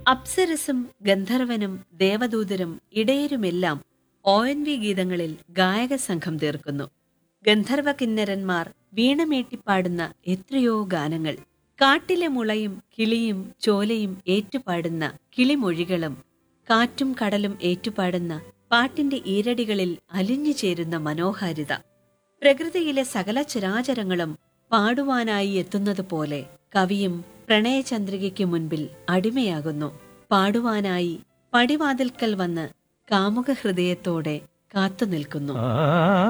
അപ്സരസും ഗന്ധർവനും ദേവദൂതരും ഇടയരുമെല്ലാം ഒ എൻ വി ഗീതങ്ങളിൽ ഗായക സംഘം തീർക്കുന്നു ഗന്ധർവ കിന്നരന്മാർ വീണമീട്ടിപ്പാടുന്ന എത്രയോ ഗാനങ്ങൾ കാട്ടിലെ മുളയും കിളിയും ചോലയും ഏറ്റുപാടുന്ന കിളിമൊഴികളും കാറ്റും കടലും ഏറ്റുപാടുന്ന പാട്ടിന്റെ ഈരടികളിൽ അലിഞ്ഞു ചേരുന്ന മനോഹാരിത പ്രകൃതിയിലെ സകല ചരാചരങ്ങളും പാടുവാനായി എത്തുന്നത് പോലെ കവിയും പ്രണയചന്ദ്രികയ്ക്ക് മുൻപിൽ അടിമയാകുന്നു പാടുവാനായി പടിവാതിൽക്കൽ വന്ന് കാമുക ഹൃദയത്തോടെ കാത്തുനിൽക്കുന്നു ആ